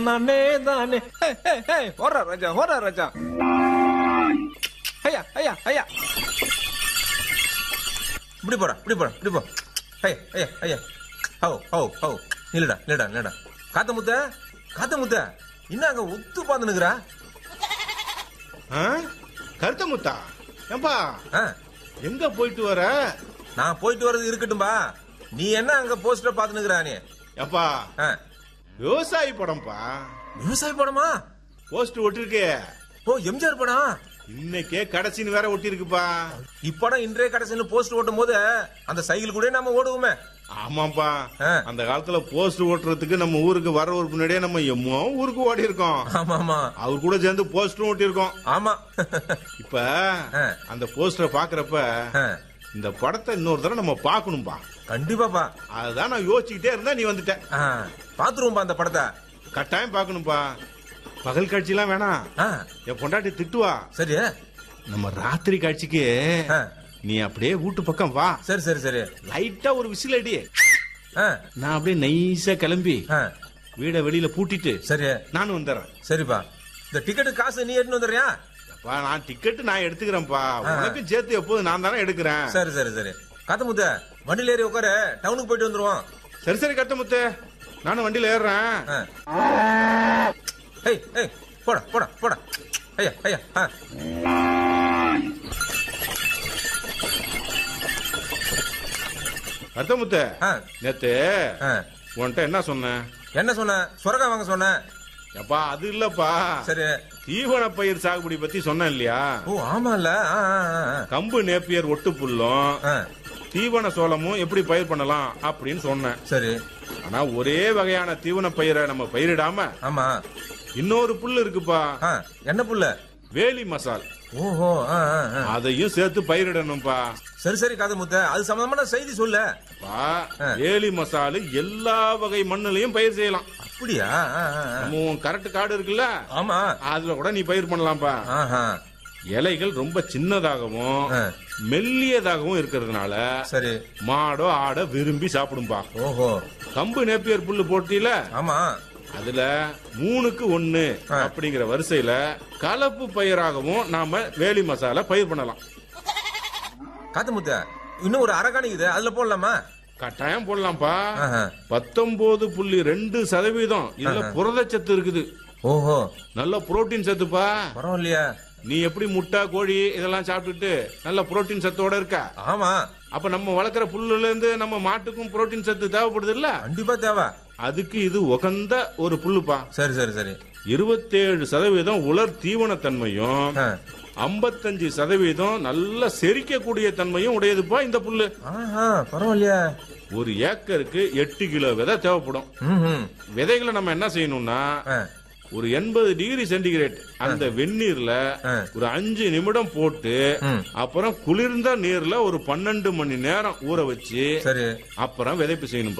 நானே தானே ஹே, ஹே, ஹே, ஓடுறா ராஜா ஓடுறா ராஜா ஐயா ஐயா ஐயா இப்படி போடா இப்படி போடா இப்படி போ ஐயா ஐயா ஐயா ஹோ ஹோ ஹோ நில்லுடா நில்லுடா நில்லுடா காத்த முத்த காத்த முத்த இன்னும் அங்க ஒத்து பாந்துனுக்குறா ஆ? கருத்த முத்தா ஏம்பா ஆ எங்க போயிட்டு வர நான் போயிட்டு வர்றது இருக்கட்டும்பா நீ என்ன அங்க போஸ்டர் பாத்துனுக்குறா நீ ஏப்பா ஆ, விவசாயி படம்ப்பா விவசாய படமா போஸ்ட் ஒட்டிருக்கே ஓ எம்ஜிஆர் படம் இன்னைக்கே கடைசின்னு வேற ஒட்டிருக்குப்பா இப்படம் இன்றைய கடைசின்னு போஸ்ட் ஓட்டும் போது அந்த சைக்கிள் கூட நம்ம ஓடுவோமே ஆமாப்பா ஆ. அந்த காலத்துல போஸ்ட் ஓட்டுறதுக்கு நம்ம ஊருக்கு வர ஒரு முன்னாடியே நம்ம எம்மோ ஊருக்கு ஓடி இருக்கோம் ஆமா ஆமா அவர் கூட சேர்ந்து போஸ்டரும் ஒட்டியிருக்கோம் ஆமா இப்ப ஆ. அந்த போஸ்டரை பாக்குறப்ப ஆ, இந்த படத்தை இன்னொரு தடவை நம்ம பார்க்கணும்பா கண்டிப்பாப்பா அதுதான் நான் யோசிச்சுக்கிட்டே இருந்தா நீ வந்துட்ட ஆ, பாத்துருவோம்பா அந்த படத்தை கட்டாயம் பார்க்கணும்பா பகல் காட்சிலாம் வேணாம் ஆ, என் பொண்டாட்டி திட்டுவா சரி நம்ம ராத்திரி காட்சிக்கு ஆ, நீ அப்படியே வீட்டு பக்கம் வா சரி சரி சரி லைட்டா ஒரு விசில் அடி ஆ, நான் அப்படியே நைஸா கிளம்பி ஆ, வீட வெளியில பூட்டிட்டு சரி நானும் வந்துடுறேன் சரிப்பா இந்த டிக்கெட்டு காசு நீ எடுத்துன்னு வந்துடுறியா அப்பா, நான் டிக்கெட் நான் எடுத்துக்கிறேன்ப்பா உனக்கு சேர்த்து எப்போது நான் தானே எடுக்கிறேன் சரி சரி சரி காத்தமுத்த வண்டியில ஏறி உட்காரு டவுனுக்கு போயிட்டு வந்துருவோம் சரி சரி கட்டமுத்து நானும் வண்டியில ஏறுறேன் ஆ. ஏய் ஏய் போடா போடா போடா ஐயா ஐயா ஆ கட்டமுத்து ஆ நேத்து ஆ உன்கிட்ட என்ன சொன்னேன் என்ன சொன்ன சொரக்கா வாங்க சொன்ன அப்பா அது இல்லப்பா சரி தீவன பயிர் சாகுபடி பத்தி சொன்னேன் இல்லையா ஓ ஆமால ஆ, ஆ, ஆ, கம்பு நேப்பியர் ஒட்டு புல்லும் ஆ. தீவன சோளமும் எப்படி பயிர் பண்ணலாம் அப்படின்னு சொன்னேன் சரி ஆனா ஒரே வகையான தீவன பயிரை நம்ம பயிரிடாம ஆமா இன்னொரு புல் இருக்குப்பா ஆ என்ன புள்ள வேலி மசால் ஓஹோ ஆ, ஆ, ஆ. அதையும் சேர்த்து பயிரிடணும்பா சரி சரி காது முத்த அது சம்பந்தமான செய்தி சொல்லு பா, ஆ. வேலி மசாலு எல்லா வகை மண்ணுலயும் பயிர் செய்யலாம் அப்படியா ஆ, ஆ, ஆ. நம்ம கரெக்ட் காடு இருக்குல்ல ஆமா அதுல கூட நீ பயிர் பண்ணலாம்ப்பா ஆஹா இலைகள் ரொம்ப சின்னதாகவும் ஆ. மெல்லியதாகவும் இருக்கிறதுனால சரி மாடோ ஆடோ விரும்பி சாப்பிடும்பா ஓஹோ கம்பு நேப்பியர் புல்லு போட்டியில ஆமா அதுல மூணுக்கு ஒண்ணு ஆ. அப்படிங்கிற வரிசையில கலப்பு பயிராகவும் நாம வேலி மசாலா பயிர் பண்ணலாம் காத்து முத்த இன்னும் ஒரு அரகாணிக்குது அதுல போடலாமா கட்டாயம் போடலாம்ப்பா ஆஹா. பத்தொன்பது புள்ளி ரெண்டு சதவீதம் இதுல புரதச்சத்து இருக்குது ஓஹோ நல்ல புரோட்டீன் சத்துப்பா பரவாயில்லையா நீ எப்படி முட்டை கோழி இதெல்லாம் சாப்பிட்டுட்டு நல்ல புரோட்டீன் சத்தோட இருக்க ஆமா அப்ப நம்ம வளர்க்குற புல்லுல இருந்து நம்ம மாட்டுக்கும் புரோட்டீன் சத்து தேவைப்படுது இல்ல கண்டிப்பா தேவை அதுக்கு இது உகந்த ஒரு புல்லுப்பா சரி சரி சரி இருபத்தேழு சதவீதம் உலர் தீவனத்தன்மையும் ஆ. ஐம்பத்தஞ்சு சதவீதம் நல்ல செரிக்கக்கூடிய தன்மையும் உடையதுப்பா இந்த புல்லு ஆஹா பரவாயில்லையா ஒரு ஏக்கருக்கு எட்டு கிலோ விதை தேவைப்படும் ம் விதைகளை நம்ம என்ன செய்யணும்னா ஆ ஒரு எண்பது டிகிரி சென்டிகிரேட் அந்த வெந்நீர்ல ஆ. ஒரு அஞ்சு நிமிடம் போட்டு ம். அப்புறம் குளிர்ந்த நீர்ல ஒரு பன்னெண்டு மணி நேரம் ஊற வச்சு சரி அப்புறம் விதைப்பு செய்யணும்